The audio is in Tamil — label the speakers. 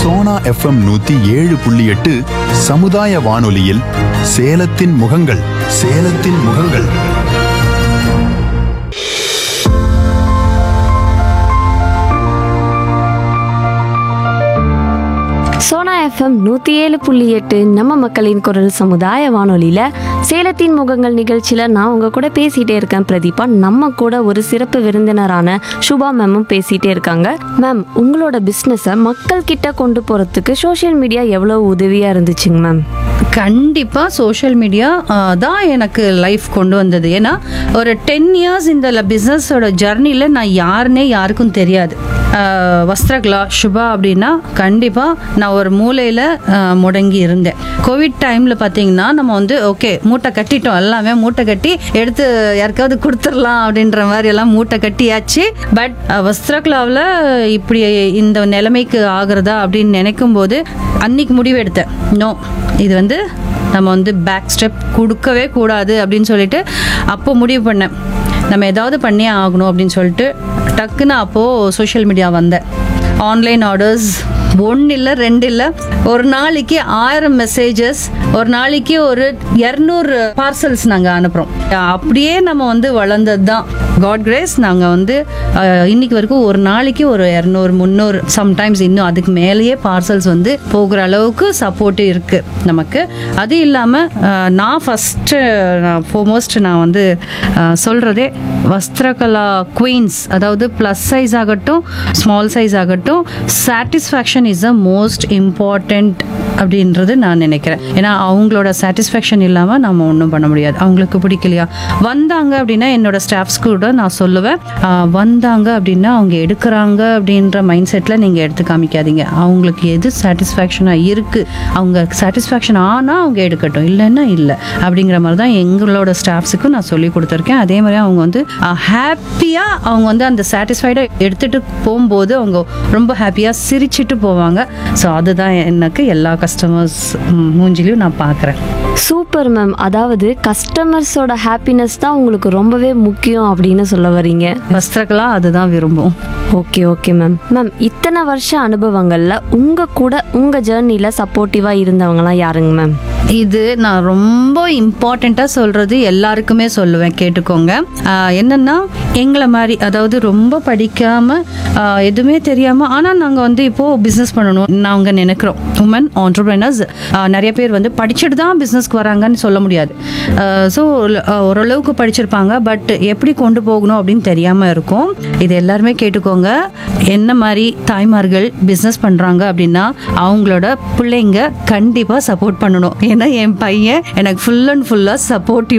Speaker 1: சோனா எஃப்எம் நூத்தி ஏழு புள்ளி எட்டு சமுதாய வானொலியில் சேலத்தின் முகங்கள் சேலத்தின் முகங்கள்
Speaker 2: சோனா எஃப்எம் நூற்றி ஏழு புள்ளி எட்டு நம்ம மக்களின் குரல் சமுதாய வானொலியில் சேலத்தின் முகங்கள் நிகழ்ச்சியில் நான் உங்கள் கூட பேசிகிட்டே இருக்கேன் பிரதீபா நம்ம கூட ஒரு சிறப்பு விருந்தினரான சுபா மேமும் பேசிகிட்டே இருக்காங்க மேம் உங்களோட பிஸ்னஸை மக்கள் கிட்ட கொண்டு போகிறதுக்கு சோஷியல் மீடியா எவ்வளோ உதவியாக இருந்துச்சுங்க மேம்
Speaker 3: கண்டிப்பாக சோஷியல் மீடியா தான் எனக்கு லைஃப் கொண்டு வந்தது ஏன்னா ஒரு டென் இயர்ஸ் இந்த பிஸ்னஸோட ஜர்னியில் நான் யாருன்னே யாருக்கும் தெரியாது ஆஹ் வஸ்திரகலா சுபா அப்படின்னா கண்டிப்பாக நான் ஒரு மூலையில் முடங்கி இருந்தேன் கோவிட் டைமில் பார்த்தீங்கன்னா நம்ம வந்து ஓகே மூட்டை கட்டிட்டோம் எல்லாமே மூட்டை கட்டி எடுத்து யாருக்காவது கொடுத்துடலாம் அப்படின்ற மாதிரி எல்லாம் மூட்டை கட்டியாச்சு பட் வஸ்திரகலாவில் இப்படி இந்த நிலைமைக்கு ஆகுறதா அப்படின்னு நினைக்கும் போது அன்னைக்கு முடிவு எடுத்தேன் நோ இது வந்து நம்ம வந்து பேக் ஸ்டெப் கொடுக்கவே கூடாது அப்படின்னு சொல்லிட்டு அப்போ முடிவு பண்ணேன் நம்ம ஏதாவது பண்ணியே ஆகணும் அப்படின்னு சொல்லிட்டு டக்குன்னு அப்போது சோஷியல் மீடியா வந்தேன் ஆன்லைன் ஆர்டர்ஸ் ஒன்று இல்லை ரெண்டு இல்லை ஒரு நாளைக்கு ஆயிரம் மெசேஜஸ் ஒரு நாளைக்கு ஒரு இரநூறு பார்சல்ஸ் நாங்கள் அனுப்புகிறோம் அப்படியே நம்ம வந்து வளர்ந்தது தான் காட் கிரேஸ் நாங்கள் வந்து அஹ், இன்னைக்கு வரைக்கும் ஒரு நாளைக்கு ஒரு இரநூறு முந்நூறு சம்டைம்ஸ் இன்னும் அதுக்கு மேலேயே பார்சல்ஸ் வந்து போகிற அளவுக்கு சப்போர்ட் இருக்குது நமக்கு அது இல்லாமல் நான் ஃபஸ்ட்டு நான் ஃபோமோஸ்ட் நான் வந்து அஹ், சொல்கிறதே வஸ்திரகலா குவீன்ஸ் அதாவது ப்ளஸ் சைஸ் ஆகட்டும் ஸ்மால் சைஸ் ஆகட்டும் satisfaction is the most important அப்படின்றது நான் நினைக்கிறேன் ஏன்னா அவங்களோட சாட்டிஸ்ஃபேக்ஷன் இல்லாமல் நம்ம ஒன்றும் பண்ண முடியாது அவங்களுக்கு பிடிக்கலையா வந்தாங்க அப்படின்னா என்னோட ஸ்டாஃப்ஸ் கூட நான் சொல்லுவேன் ஆஹ், வந்தாங்க அப்படின்னா அவங்க எடுக்கிறாங்க அப்படின்ற மைண்ட் செட்டில் நீங்கள் எடுத்து காமிக்காதீங்க அவங்களுக்கு எது சாட்டிஸ்ஃபேக்ஷனாக இருக்குது அவங்க சாட்டிஸ்ஃபேக்ஷன் ஆனால் அவங்க எடுக்கட்டும் இல்லைன்னா இல்லை அப்படிங்கிற மாதிரி தான் எங்களோட ஸ்டாஃப்ஸுக்கும் நான் சொல்லி கொடுத்துருக்கேன் அதே மாதிரி அவங்க வந்து ஹாப்பியாக அவங்க வந்து அந்த சாட்டிஸ்ஃபைடாக எடுத்துகிட்டு போகும்போது அவங்க ரொம்ப ஹாப்பியாக சிரிச்சிட்டு போவாங்க ஸோ அதுதான் எனக்கு எல்லா கஸ்டமர்ஸ் மூஞ்சிலையும் நான் பார்க்குறேன்
Speaker 2: சூப்பர் மேம் அதாவது கஸ்டமர்ஸோட ஹாப்பினஸ் தான் உங்களுக்கு ரொம்பவே முக்கியம் அப்படின்னு சொல்ல வரீங்க
Speaker 3: வஸ்திரக்கெல்லாம் அதுதான் விரும்பும்
Speaker 2: ஓகே ஓகே மேம் மேம் இத்தனை வருஷ அனுபவங்களில் உங்கள் கூட உங்கள் ஜேர்னியில் சப்போர்ட்டிவாக இருந்தவங்கலாம் யாருங்க மேம்
Speaker 3: இது நான் ரொம்ப இம்பார்ட்டண்ட்டாக சொல்கிறது எல்லாருக்குமே சொல்லுவேன் கேட்டுக்கோங்க ஆஹ் என்னன்னா எங்களை மாதிரி அதாவது ரொம்ப படிக்காமல் எதுவுமே தெரியாமல் ஆனால் நாங்கள் வந்து இப்போது பிஸ்னஸ் பண்ணணும் நாங்கள் நினைக்கிறோம் உமன் ஆண்டர்பிரினர்ஸ் நிறைய பேர் வந்து படிச்சுட்டு தான் பிஸ்னஸ்க்கு வராங்கன்னு சொல்ல முடியாது ஸோ ஓரளவுக்கு படிச்சிருப்பாங்க பட் எப்படி கொண்டு போகணும் அப்படின்னு தெரியாமல் இருக்கும் இது எல்லாருமே கேட்டுக்கோங்க என்ன மாதிரி தாய்மார்கள் பிஸ்னஸ் பண்ணுறாங்க அப்படின்னா அவங்களோட பிள்ளைங்க கண்டிப்பாக சப்போர்ட் பண்ணணும் ஏன்னா என் பையன் எனக்கு ஃபுல் அண்ட் ஃபுல்லாக சப்போர்ட்டிவ்